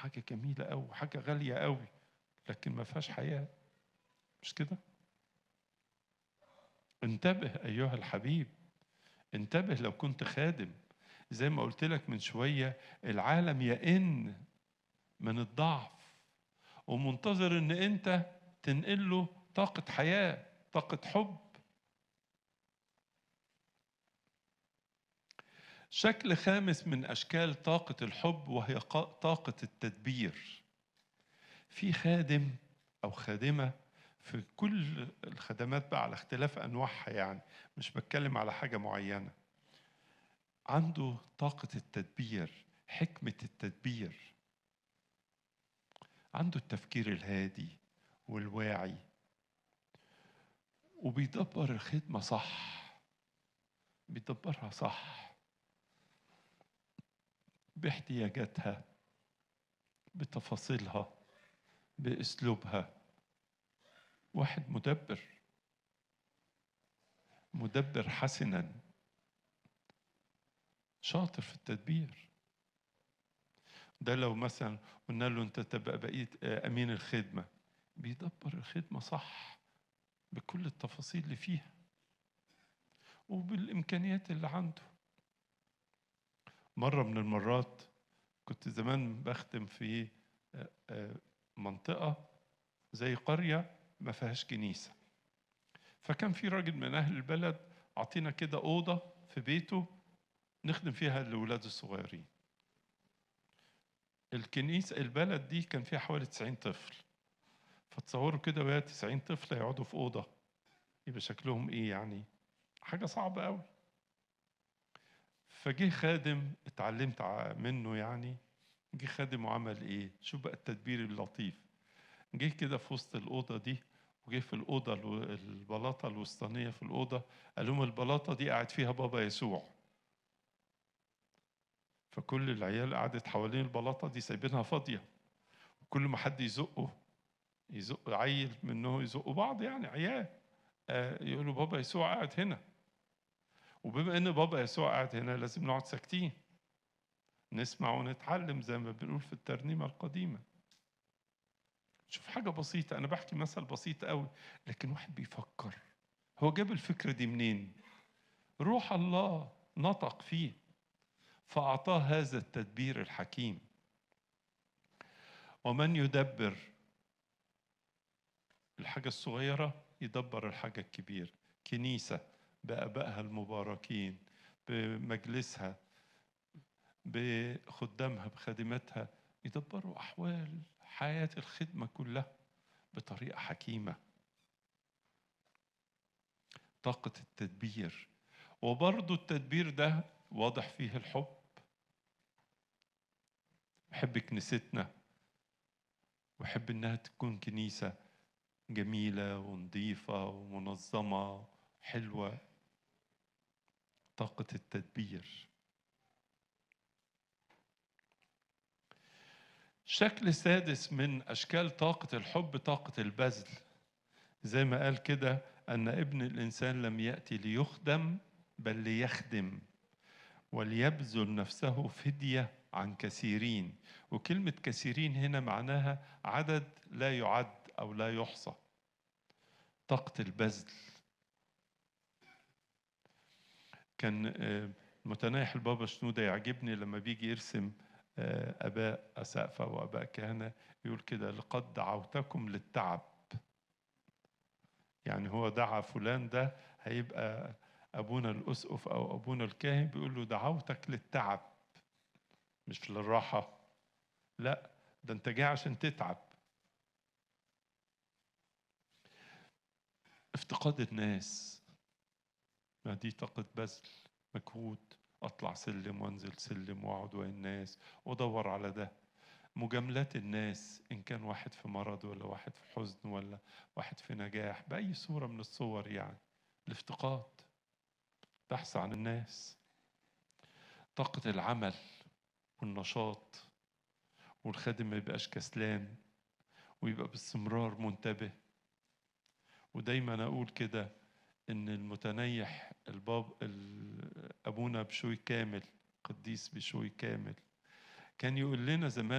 حاجة جميلة أوي حاجة غالية أوي لكن ما فيهاش حياة مش كده؟ انتبه أيها الحبيب انتبه لو كنت خادم زي ما قلت لك من شوية العالم يئن من الضعف ومنتظر ان انت تنقل له طاقة حياة طاقة حب شكل خامس من اشكال طاقة الحب وهي قا- طاقة التدبير في خادم او خادمة في كل الخدمات بقى على اختلاف انواعها يعني مش بتكلم على حاجة معينة عنده طاقة التدبير حكمة التدبير عنده التفكير الهادي والواعي وبيدبر الخدمة صح بيدبرها صح باحتياجاتها بتفاصيلها باسلوبها واحد مدبر مدبر حسنا شاطر في التدبير ده لو مثلا قلنا له انت تبقى بقيت آه، امين الخدمه بيدبر الخدمه صح بكل التفاصيل اللي فيها وبالامكانيات اللي عنده مره من المرات كنت زمان بخدم في آه، آه، منطقه زي قريه ما فيهاش كنيسه فكان في راجل من اهل البلد عطينا كده اوضه في بيته نخدم فيها الاولاد الصغيرين الكنيسة البلد دي كان فيها حوالي 90 طفل فتصوروا كده وهي 90 طفل يقعدوا في أوضة يبقى شكلهم إيه يعني حاجة صعبة قوي فجه خادم اتعلمت ع- منه يعني جه خادم وعمل إيه شوف بقى التدبير اللطيف جه كده في وسط الأوضة دي وجه في الأوضة الو- البلاطة الوسطانية في الأوضة قال لهم البلاطة دي قاعد فيها بابا يسوع فكل العيال قعدت حوالين البلاطه دي سايبينها فاضيه وكل ما حد يزقه يزق عيل منه يزقوا بعض يعني عيال آه يقولوا بابا يسوع قاعد هنا وبما ان بابا يسوع قاعد هنا لازم نقعد ساكتين نسمع ونتعلم زي ما بنقول في الترنيمه القديمه شوف حاجه بسيطه انا بحكي مثل بسيط قوي لكن واحد بيفكر هو جاب الفكره دي منين روح الله نطق فيه فأعطاه هذا التدبير الحكيم ومن يدبر الحاجة الصغيرة يدبر الحاجة الكبيرة كنيسة بآبائها المباركين بمجلسها بخدامها بخادماتها يدبروا أحوال حياة الخدمة كلها بطريقة حكيمة طاقة التدبير وبرضو التدبير ده واضح فيه الحب بحب كنيستنا وحب انها تكون كنيسه جميله ونظيفه ومنظمه حلوه طاقه التدبير شكل سادس من اشكال طاقه الحب طاقه البذل زي ما قال كده ان ابن الانسان لم ياتي ليخدم بل ليخدم وليبذل نفسه فدية عن كثيرين وكلمة كثيرين هنا معناها عدد لا يعد أو لا يحصى طاقة البذل كان آه، متنايح البابا شنودة يعجبني لما بيجي يرسم آه، آباء أسقفة وآباء كهنة يقول كده لقد دعوتكم للتعب يعني هو دعا فلان ده هيبقى ابونا الاسقف او ابونا الكاهن بيقول له دعوتك للتعب مش للراحه لا ده انت جاي عشان تتعب افتقاد الناس ما دي طاقة بذل مجهود اطلع سلم وانزل سلم واقعد ويا الناس وادور على ده مجاملات الناس ان كان واحد في مرض ولا واحد في حزن ولا واحد في نجاح باي صوره من الصور يعني الافتقاد بحث عن الناس طاقة العمل والنشاط والخادم ما يبقاش كسلان ويبقى باستمرار منتبه ودايما اقول كده ان المتنيح الباب ال- ابونا بشوي كامل قديس بشوي كامل كان يقول لنا زمان